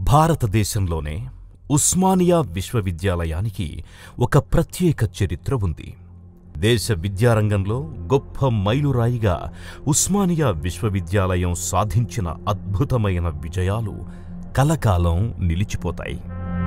భారతదేశంలోనే ఉస్మానియా విశ్వవిద్యాలయానికి ఒక ప్రత్యేక చరిత్ర ఉంది దేశ విద్యారంగంలో గొప్ప మైలురాయిగా ఉస్మానియా విశ్వవిద్యాలయం సాధించిన అద్భుతమైన విజయాలు కలకాలం నిలిచిపోతాయి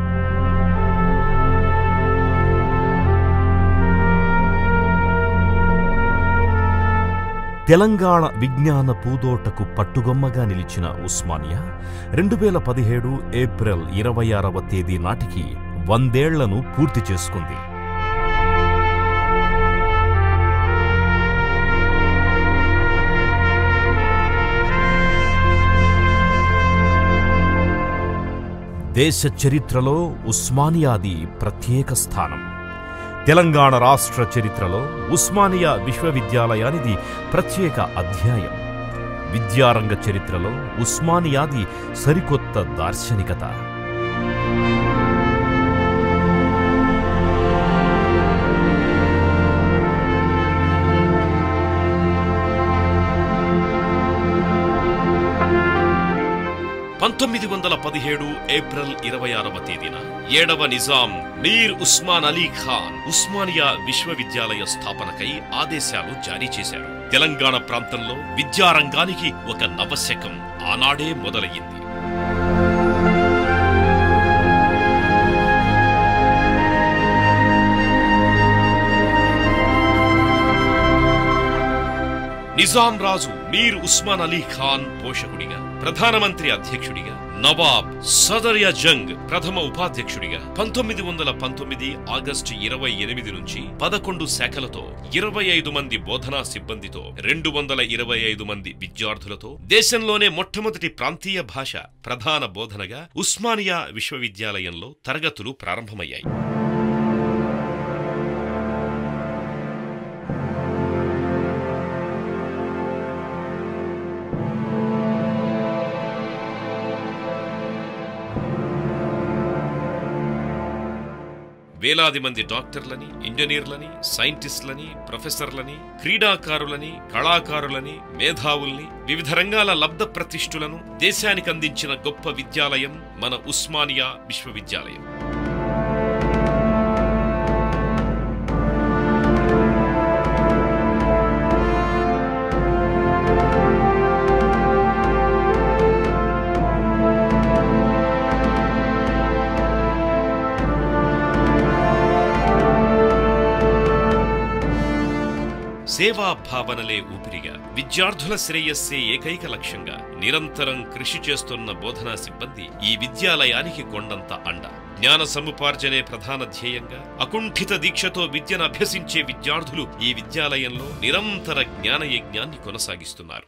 తెలంగాణ విజ్ఞాన పూదోటకు పట్టుగొమ్మగా నిలిచిన ఉస్మానియా రెండు వేల పదిహేడు ఏప్రిల్ ఇరవై ఆరవ తేదీ నాటికి వందేళ్లను పూర్తి చేసుకుంది దేశ చరిత్రలో ఉస్మానియాది ప్రత్యేక స్థానం తెలంగాణ రాష్ట్ర చరిత్రలో ఉస్మానియా విశ్వవిద్యాలయానిది ప్రత్యేక అధ్యాయం విద్యారంగ చరిత్రలో ఉస్మానియాది సరికొత్త దార్శనికత పంతొమ్మిది వందల పదిహేడు ఏప్రిల్ ఇరవై ఆరవ తేదీన ఏడవ నిజాం మీర్ ఉస్మాన్ అలీ ఖాన్ ఉస్మానియా విశ్వవిద్యాలయ స్థాపనకై ఆదేశాలు జారీ చేశారు తెలంగాణ ప్రాంతంలో విద్యారంగానికి ఒక నవశకం ఆనాడే మొదలయ్యింది నిజాం రాజు మీర్ ఉస్మాన్ అలీ ఖాన్ పోషకుడిగా ప్రధానమంత్రి అధ్యక్షుడిగా నవాబ్ సదర్య జంగ్ ప్రథమ ఉపాధ్యక్షుడిగా పంతొమ్మిది వందల పంతొమ్మిది ఆగస్టు ఇరవై ఎనిమిది నుంచి పదకొండు శాఖలతో ఇరవై ఐదు మంది బోధనా సిబ్బందితో రెండు వందల ఇరవై ఐదు మంది విద్యార్థులతో దేశంలోనే మొట్టమొదటి ప్రాంతీయ భాష ప్రధాన బోధనగా ఉస్మానియా విశ్వవిద్యాలయంలో తరగతులు ప్రారంభమయ్యాయి వేలాది మంది డాక్టర్లని ఇంజనీర్లని సైంటిస్టులని ప్రొఫెసర్లని క్రీడాకారులని కళాకారులని మేధావుల్ని వివిధ రంగాల లబ్ధ ప్రతిష్ఠులను దేశానికి అందించిన గొప్ప విద్యాలయం మన ఉస్మానియా విశ్వవిద్యాలయం సేవా భావనలే ఊపిరిగా విద్యార్థుల శ్రేయస్సే ఏకైక లక్ష్యంగా నిరంతరం కృషి చేస్తున్న బోధనా సిబ్బంది ఈ విద్యాలయానికి కొండంత అండ జ్ఞాన సముపార్జనే ప్రధాన ధ్యేయంగా అకుంఠిత దీక్షతో విద్యను అభ్యసించే విద్యార్థులు ఈ విద్యాలయంలో నిరంతర జ్ఞాన యజ్ఞాన్ని కొనసాగిస్తున్నారు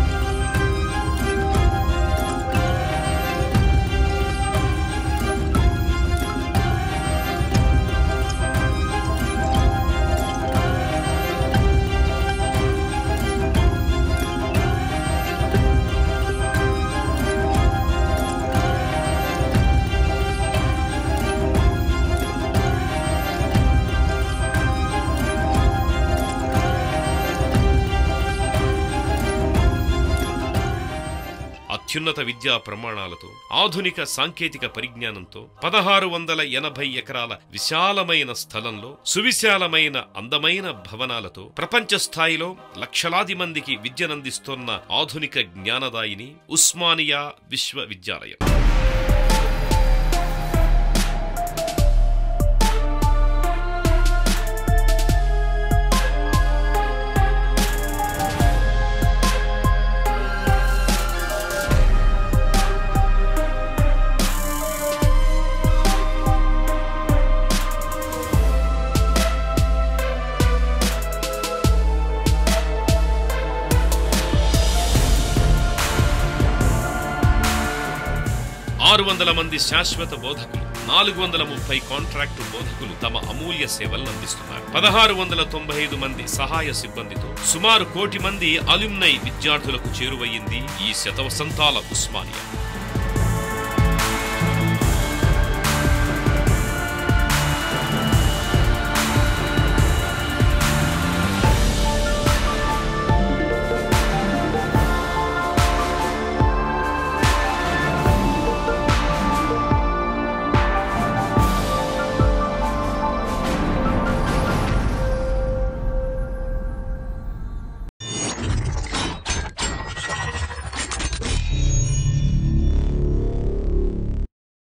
అత్యున్నత విద్యా ప్రమాణాలతో ఆధునిక సాంకేతిక పరిజ్ఞానంతో పదహారు వందల ఎనభై ఎకరాల విశాలమైన స్థలంలో సువిశాలమైన అందమైన భవనాలతో ప్రపంచ స్థాయిలో లక్షలాది మందికి విద్యనందిస్తోన్న ఆధునిక జ్ఞానదాయిని ఉస్మానియా విశ్వవిద్యాలయం ఆరు వందల మంది శాశ్వత బోధకులు నాలుగు వందల ముప్పై కాంట్రాక్టు బోధకులు తమ అమూల్య సేవలను అందిస్తున్నారు పదహారు వందల తొంభై ఐదు మంది సహాయ సిబ్బందితో సుమారు కోటి మంది అలుమ్నై విద్యార్థులకు చేరువయ్యింది ఈ శతవసంతాల ఉస్మానియా